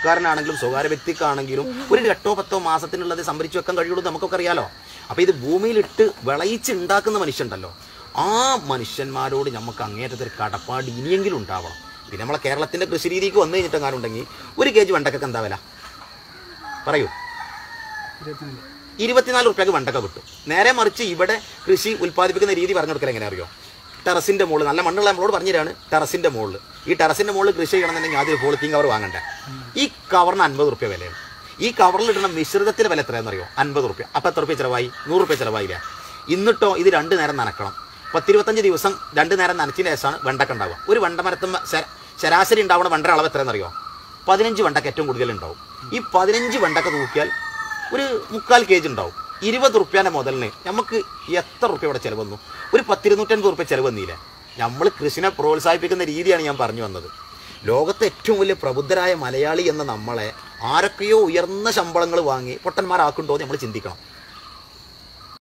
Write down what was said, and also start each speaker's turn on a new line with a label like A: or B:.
A: സർക്കാരിനാണെങ്കിലും സ്വകാര്യ വ്യക്തിക്കാണെങ്കിലും ഒരു എട്ടോ പത്തോ മാസത്തിനുള്ളത് സംഭരിച്ചു വെക്കാൻ കഴിയുള്ളൂ എന്ന് നമുക്കൊക്കെ അറിയാലോ അപ്പോൾ ഇത് ഭൂമിയിലിട്ട് വിളയിച്ചുണ്ടാക്കുന്ന മനുഷ്യണ്ടല്ലോ ആ മനുഷ്യന്മാരോട് നമുക്ക് അങ്ങേറ്റത്തെ ഒരു കടപ്പാട് ഇനിയെങ്കിലും ഉണ്ടാവണം പിന്നെ നമ്മളെ കേരളത്തിൻ്റെ കൃഷി രീതിക്ക് വന്നു കഴിഞ്ഞിട്ട് എങ്ങാനും ഉണ്ടെങ്കിൽ ഒരു കെ ജി വെണ്ടക്കൊക്കെ എന്താ വില പറയൂ
B: ഇരുപത്തിനാല്
A: ഇരുപത്തിനാല് റുപ്യക്ക് വെണ്ടക്ക കിട്ടും നേരെ മറിച്ച് ഇവിടെ കൃഷി ഉൽപ്പാദിപ്പിക്കുന്ന രീതി പറഞ്ഞു കൊടുക്കൽ എങ്ങനെ അറിയോ ടെറസിൻ്റെ മുകളിൽ നല്ല മണ്ണുള്ള നമ്മളോട് പറഞ്ഞുതരാണ് ടെറസിൻ്റെ മുകളിൽ ഈ ടെറസിൻ്റെ മുകളിൽ കൃഷി ചെയ്യണമെന്നുണ്ടെങ്കിൽ ആദ്യം പോളിത്തീൻ കവർ വാങ്ങണ്ടേ ഈ കവറിന് അൻപത് റുപ്യ വിലയാണ് ഈ കവറിൽ ഇടുന്ന മിശ്രിതത്തിൻ്റെ വില എത്രയാണെന്ന് അറിയോ അൻപത് റുപ്യ അപ്പോൾ എത്ര റുപ്യ ചിലവായി നൂറ് റുപ്യ ചിലവായില്ല എന്നിട്ടോ ഇത് രണ്ട് നേരം നനക്കണം പത്തിരുപത്തഞ്ച് ദിവസം രണ്ട് നേരം നനച്ചതിന് ശേഷമാണ് വെണ്ടക്ക ഉണ്ടാവുക ഒരു വെണ്ട മരത്തുമ്മ ശര- ശരാശരി ഉണ്ടാവുന്ന വെണ്ടയുടെ അളവ് എത്രയെന്ന് അറിയോ പതിനഞ്ച് വെണ്ടക്ക ഏറ്റവും കൂടുതൽ ഉണ്ടാവും ഈ പതിനഞ്ച് വെണ്ടക്ക തൂക്കിയാൽ ഒരു മുക്കാൽ കെ ജി ഉണ്ടാവും ഇരുപത് റുപ്യാൻ്റെ മുതലിന് നമുക്ക് എത്ര റുപ്യ ഇവിടെ ചിലവ് വന്നു ഒരു പത്തിരുന്നൂറ്റൻപത് റുപ്യ ചിലവ് വന്നില്ലേ നമ്മൾ കൃഷിനെ പ്രോത്സാഹിപ്പിക്കുന്ന രീതിയാണ് ഞാൻ പറഞ്ഞു വന്നത് ലോകത്തെ ഏറ്റവും വലിയ പ്രബുദ്ധരായ മലയാളി എന്ന നമ്മളെ ആരൊക്കെയോ ഉയർന്ന ശമ്പളങ്ങൾ വാങ്ങി പൊട്ടന്മാരാക്കുണ്ടോ എന്ന് നമ്മൾ ചിന്തിക്കണം